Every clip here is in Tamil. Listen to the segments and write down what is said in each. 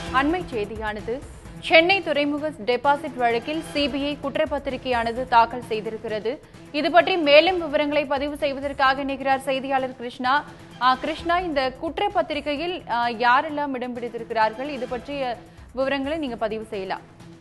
அண்மை செய்தியானது சென்னை துறைமுக டெபாசிட் வழக்கில் சிபிஐ குற்றப்பத்திரிகையானது தாக்கல் செய்திருக்கிறது இது பற்றி மேலும் விவரங்களை பதிவு செய்வதற்காக இணைகிறார் செய்தியாளர் கிருஷ்ணா ஆ, கிருஷ்ணா இந்த குற்றப்பத்திரிகையில் ஆ, யாரெல்லாம் இடம் பிடித்திருக்கிறார்கள் இது பற்றிய விவரங்களை நீங்க பதிவு செய்யலாம்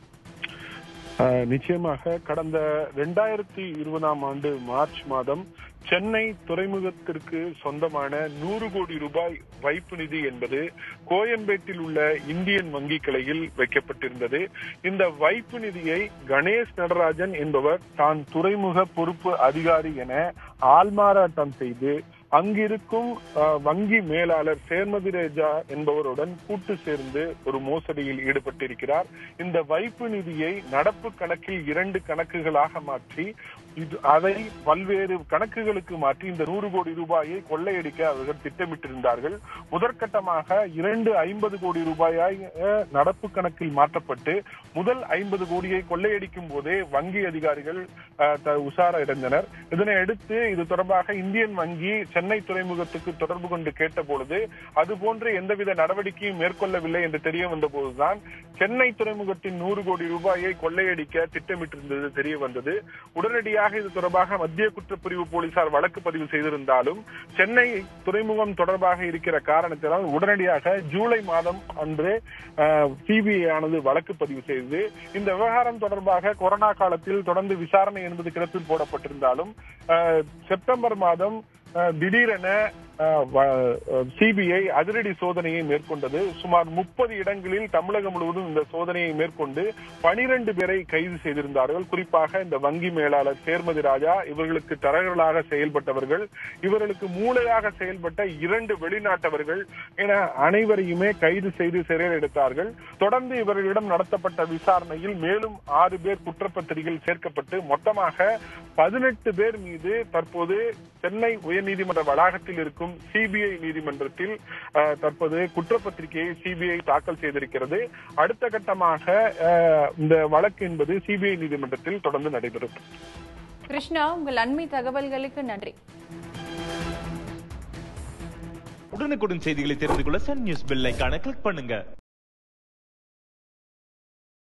ஆஹ் நிச்சயமாக கடந்த ரெண்டாயிரத்தி இருபதாம் ஆண்டு மார்ச் மாதம் சென்னை துறைமுகத்திற்கு சொந்தமான நூறு கோடி ரூபாய் வைப்பு நிதி என்பது கோயம்பேட்டில் உள்ள இந்தியன் வங்கி கிளையில் வைக்கப்பட்டிருந்தது இந்த வைப்பு நிதியை கணேஷ் நடராஜன் என்பவர் தான் துறைமுக பொறுப்பு அதிகாரி என ஆள்மாறாட்டம் செய்து அங்கிருக்கும் ஆஹ், வங்கி மேலாளர் சேர்மதி ரேஜா என்பவருடன் கூட்டு சேர்ந்து ஒரு மோசடியில் ஈடுபட்டிருக்கிறார் இந்த வைப்பு நிதியை நடப்பு கணக்கில் இரண்டு கணக்குகளாக மாற்றி இது அதை பல்வேறு கணக்குகளுக்கு மாற்றி இந்த நூறு கோடி ரூபாயை கொள்ளையடிக்க அவர்கள் திட்டமிட்டிருந்தார்கள் முதற்கட்டமாக இரண்டு ஐம்பது கோடி ரூபாயாய் அஹ், நடப்பு கணக்கில் மாற்றப்பட்டு முதல் ஐம்பது கோடியை கொள்ளையடிக்கும் போதே வங்கி அதிகாரிகள் அஹ், த- உஷாரடைந்தனர் இதனை அடுத்து இது தொடர்பாக இந்தியன் வங்கி சென்னை துறைமுகத்துக்கு தொடர்பு கொண்டு கேட்ட பொழுது அது போன்ற எந்தவித நடவடிக்கையும் மேற்கொள்ளவில்லை என்று தெரிய வந்த போதுதான் சென்னை துறைமுகத்தின் நூறு கோடி ரூபாயை கொள்ளையடிக்க திட்டமிட்டிருந்தது தெரிய வந்தது உடனடியாக இது தொடர்பாக மத்திய குற்றப்பிரிவு போலீசார் வழக்கு பதிவு செய்திருந்தாலும் சென்னை துறைமுகம் தொடர்பாக இருக்கிற காரணத்தினால் உடனடியாக ஜூலை மாதம் அன்று சிபிஐ ஆனது வழக்கு பதிவு செய்தது இந்த விவகாரம் தொடர்பாக கொரோனா காலத்தில் தொடர்ந்து விசாரணை என்பது கிடப்பில் போடப்பட்டிருந்தாலும் அஹ், செப்டம்பர் மாதம் அஹ், திடீரென சிபிஐ அதிரடி சோதனையை மேற்கொண்டது சுமார் முப்பது இடங்களில் தமிழகம் முழுவதும் இந்த சோதனையை மேற்கொண்டு பனிரெண்டு பேரை கைது செய்திருந்தார்கள் குறிப்பாக இந்த வங்கி மேலாளர் சேர்மதி ராஜா இவர்களுக்கு தரகர்களாக செயல்பட்டவர்கள் இவர்களுக்கு மூளையாக செயல்பட்ட இரண்டு வெளிநாட்டவர்கள் என அனைவரையுமே கைது செய்து சிறையில் எடுத்தார்கள் தொடர்ந்து இவர்களிடம் நடத்தப்பட்ட விசாரணையில் மேலும் ஆறு பேர் குற்றப்பத்திரிகையில் சேர்க்கப்பட்டு மொத்தமாக பதினெட்டு பேர் மீது தற்போது சென்னை உயர்நீதிமன்ற வளாகத்தில் இருக்கும் சிபிஐ நீதிமன்றத்தில் அஹ், தற்போது குற்றப்பத்திரிகையை சிபிஐ தாக்கல் செய்திருக்கிறது அடுத்த கட்டமாக அஹ், இந்த வழக்கு என்பது சிபிஐ நீதிமன்றத்தில் தொடர்ந்து நடைபெறும் கிருஷ்ணா உங்கள் அண்மை தகவல்களுக்கு நன்றி உடனுக்குடன் செய்திகளை தெரிந்து கொள்ள சன் நியூஸ் பெல் ஐகானை கிளிக் பண்ணுங்க